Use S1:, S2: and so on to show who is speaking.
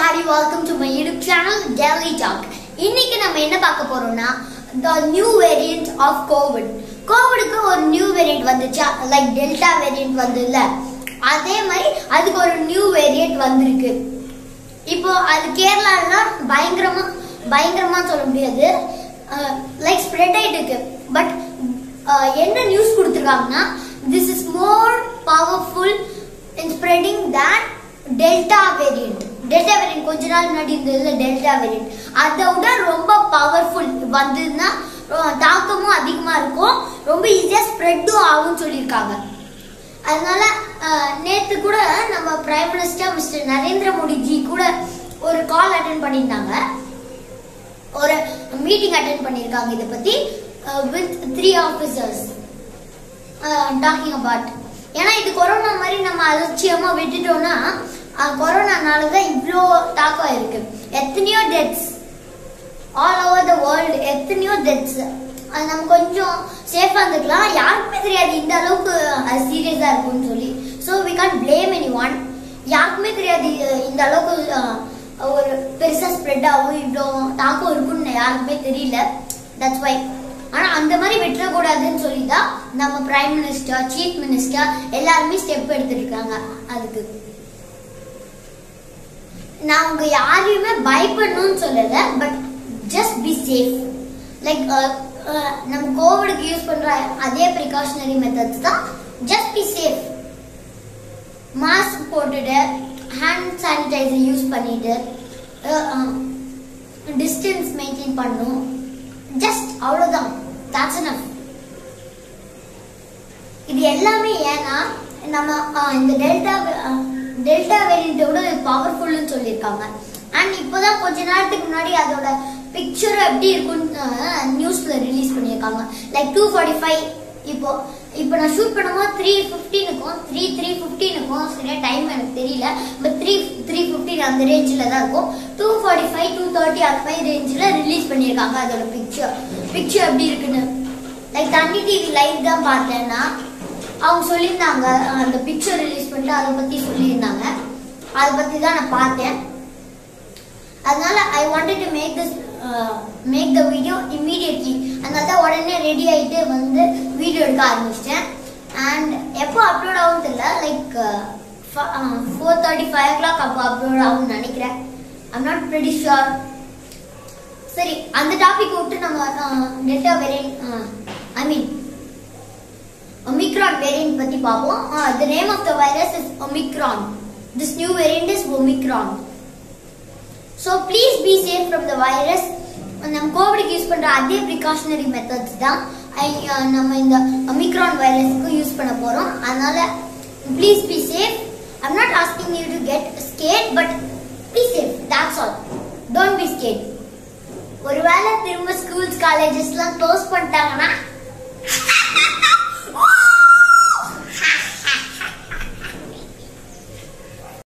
S1: everybody, welcome to my YouTube channel Daily Talk. இன்னைக்கு நம்ம என்ன பார்க்க போறோம்னா the new variant of COVID. கோவிடுக்கு ஒரு நியூ வேரியன்ட் வந்துச்சா லைக் டெல்டா வேரியன்ட் வந்ததுல அதே மாதிரி அதுக்கு ஒரு நியூ வேரியன்ட் வந்திருக்கு இப்போ அது கேரளால பயங்கரமா பயங்கரமா சொல்ல முடியாது லைக் ஸ்ப்ரெட் ஆயிட்டு இருக்கு பட் என்ன நியூஸ் கொடுத்துருக்காங்கன்னா this is more powerful in spreading that delta variant delta variant கொஞ்ச நாள் முன்னாடி இருந்ததுல டெல்டா வேரியன்ட் அதை விட ரொம்ப பவர்ஃபுல் வந்ததுன்னா ரொ- தாக்கமும் அதிகமா இருக்கும் ரொம்ப ஈஸியா ஸ்ப்ரெட்டும் ஆகும்னு சொல்லியிருக்காங்க அதனால அஹ், நேத்து கூட நம்ம prime minister mister Narendra Modiji கூட ஒரு கால் அட்டன் பண்ணியிருந்தாங்க ஒரு மீட்டிங் அட்டென்ட் பண்ணியிருக்காங்க இதை பத்தி with three officers talking about ஏன்னா இது கொரோனா மாதிரி நம்ம அலட்சியமா விட்டுட்டோம்னா கொரோனானால தான் இவ்வளோ தாக்கம் இருக்கு எத்தனையோ deaths all over the world எத்தனையோ டெத்ஸ் அது நம்ம கொஞ்சம் சேஃபாக இருந்துக்கலாம் யாருக்குமே தெரியாது இந்த அளவுக்கு சீரியஸாக இருக்கும்னு சொல்லி so we can blame anyone யாருக்குமே தெரியாது அஹ், இந்த அளவுக்கு அஹ், ஒரு பெருசாக ஸ்ப்ரெட் ஆகும் இவ்வளோ தாக்கம் இருக்குன்னு யாருக்குமே தெரியல தட்ஸ் வை ஆனால் அந்த மாதிரி விட்டுறக்கூடாதுன்னு சொல்லி தான் நம்ம பிரைம் மினிஸ்டர் சீஃப் மினிஸ்டர் எல்லாருமே ஸ்டெப் எடுத்துருக்காங்க அதுக்கு நான் உங்க யாரையுமே பயப்படணும்னு சொல்லல but just be safe like நம்ம கோவிடுக்கு யூஸ் பண்ற அதே ப்ரிகாஷனரி மெத்தட்ஸ் தான் ஜஸ்ட் பி சேஃப் மாஸ்க் போட்டுட்டு ஹேண்ட் சானிடைசர் யூஸ் பண்ணிட்டு டிஸ்டன்ஸ் மெயின்டைன் பண்ணணும் ஜஸ்ட் அவ்வளோதான் that's enough இது எல்லாமே ஏன்னா நம்ம அஹ், இந்த டெல்டா டெல்டா வேரியண்ட்டோட பவர்ஃபுல்னு சொல்லியிருக்காங்க அண்ட் இப்போதான் கொஞ்ச நேரத்துக்கு முன்னாடி அதோட பிக்சர் எப்படி இருக்குன்னு நியூஸ்ல ரிலீஸ் பண்ணியிருக்காங்க லைக் டூ ஃபார்ட்டி ஃபைவ் இப்போ இப்போ நான் ஷூட் பண்ணும்போது த்ரீ ஃபிஃப்டீனுக்கும் த்ரீ த்ரீ ஃபிஃப்டீனுக்கும் சரியா டைம் எனக்கு தெரியல பட் த்ரீ த்ரீ ஃபிஃப்டீன் அந்த ரேஞ்சில் தான் இருக்கும் two forty five two thirty அந்த மாதிரி ரேஞ்சில் ரிலீஸ் பண்ணியிருக்காங்க அதோட பிக்சர் பிக்சர் எப்படி இருக்குன்னு லைக் தண்ணி டிவி லைவ் தான் பார்த்தேன்னா அவங்க சொல்லியிருந்தாங்க அஹ், அந்த பிக்சர் ரிலீஸ் பண்ணிட்டு அதை பற்றி சொல்லியிருந்தாங்க அதை பற்றி தான் நான் பார்த்தேன் அதனால I wanted to make this make the video immediately அதனால தான் உடனே ரெடி ஆகிட்டு வந்து வீடியோ எடுக்க ஆரம்பிச்சிட்டேன் அண்ட் எப்போ அப்லோட் ஆகும் தெரியல like four thirty five o'clock அப்போ அப்லோட் ஆகும்னு நினைக்கிறேன் ஐம் நாட் pretty ஷுர் சரி அந்த டாபிக் விட்டு நம்ம delta variant I mean omicron variant பத்தி பார்ப்போம் the name of the virus is omicron this new variant is omicron so please be safe from the virus நம்ம கோவிடுக்கு யூஸ் பண்ற அதே ப்ரிகாஷனரி மெத்தட்ஸ் தான் ஐ- அஹ் நம்ம இந்த ஒமிக்ரான் வைரஸ்க்கு யூஸ் பண்ண போறோம் அதனால please be safe I'm not asking you to get scared but be safe that's all don't be scared ஒருவேளை திரும்ப ஸ்கூல்ஸ் காலேஜஸ்லாம் க்ளோஸ் பண்ணிட்டாங்கன்னா